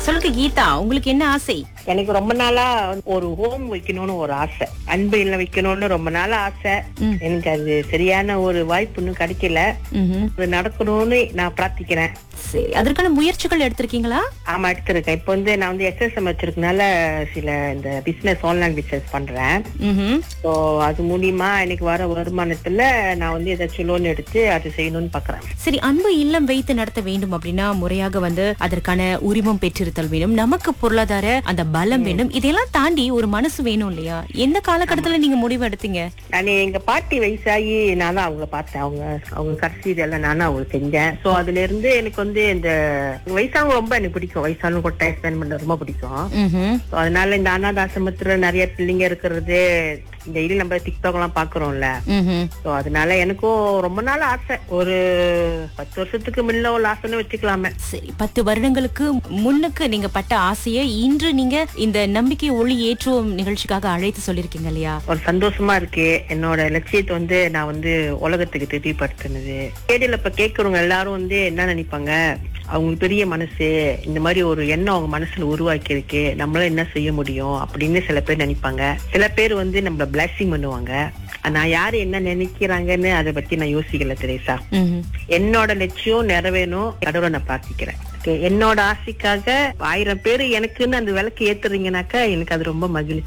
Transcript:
சொல்லுங்க கீதா உங்களுக்கு என்ன ஆசை எனக்கு ரொம்ப நாளா ஒரு ஹோம் வைக்கணும்னு ஒரு ஆசை அன்பு இல்லம் வைக்கணும்னு ரொம்ப நாளா ஆசை ம். எனக்கு அது சரியான ஒரு வாய்ப்பு இன்னும் கிடைக்கல ம்ஹும். அது நடக்கணும்னு நான் பிரார்த்திக்கிறேன் சரி அதற்கான முயற்சிகள் எடுத்திருக்கீங்களா ஆமா எடுத்திருக்கேன் இப்போ வந்து நான் வந்து எக்ஸசம் வச்சிருக்கனால சில இந்த பிசினஸ் ஆன்லைன் பிசினஸ் பண்றேன் ம்ஹும். ஸோ அது மூலியமா எனக்கு வர வருமானத்துல நான் வந்து ஏதாச்சும் லோன் எடுத்து அது செய்யணும்னு பாக்குறேன் சரி அன்பு இல்லம் வைத்து நடத்த வேண்டும் அப்படின்னா முறையாக வந்து அதற்கான உரிமம் பெற்றிருத்தல் வேணும் நமக்கு பொருளாதார அந்த பலம் வேணும் இதெல்லாம் தாண்டி ஒரு மனசு வேணும் இல்லையா எந்த காலகட்டத்துல நீங்க முடிவு எடுத்தீங்க நான் எங்க பாட்டி வயசாகி நான் தான் அவங்கள பார்த்தேன் அவங்க அவங்க கடைசி இதெல்லாம் நானும் அவங்களுக்கு செஞ்சேன் ஸோ அதுல இருந்து எனக்கு வந்து இந்த வயசானவங்க ரொம்ப எனக்கு பிடிக்கும் வயசானவங்க கூட டைம் ஸ்பெண்ட் பண்ண ரொம்ப பிடிக்கும் ம்ஹும். So, அதனால இந்த அனாதாசிரமத்துல நிறைய பிள்ளைங்க இருக்கிறது இந்த இது நம்ம டிக்டாக் எல்லாம் பாக்குறோம்ல ம்ஹும். ஸோ அதனால எனக்கும் ரொம்ப நாள் ஆசை ஒரு பத்து வருஷத்துக்கு முன்ன ஒரு ஆசைன்னு வச்சுக்கலாமே சரி பத்து வருடங்களுக்கு முன்னுக்கு நீங்க பட்ட ஆசையை இன்று நீங்க இந்த நம்பிக்கை ஒளி ஏற்றுவோம் நிகழ்ச்சிக்காக அழைத்து சொல்லிருக்கீங்க இல்லையா ஒரு சந்தோஷமா இருக்கு என்னோட லட்சியத்தை வந்து நான் வந்து உலகத்துக்கு தெரியப்படுத்தினது ரேடியோல இப்ப கேக்குறவங்க எல்லாரும் வந்து என்ன நினைப்பாங்க அவங்களுக்கு பெரிய மனசு இந்த மாதிரி ஒரு எண்ணம் அவங்க மனசுல உருவாக்கி இருக்கு நம்மளால என்ன செய்ய முடியும் அப்படின்னு சில பேர் நினைப்பாங்க சில பேர் வந்து நம்மள பிளஸிங் பண்ணுவாங்க நான் யாரு என்ன நினைக்கிறாங்கன்னு அதை பத்தி நான் யோசிக்கல தெரேசா ம்ஹும். என்னோட லட்சியம் நிறைவேணும் கடவுளை நான் பிரார்த்திக்கிறேன் Okay, என்னோட ஆசைக்காக ஆயிரம் பேர் எனக்குன்னு அந்த விளக்கு ஏத்துறீங்கனாக்கா எனக்கு அது ரொம்ப மகிழ்ச்சி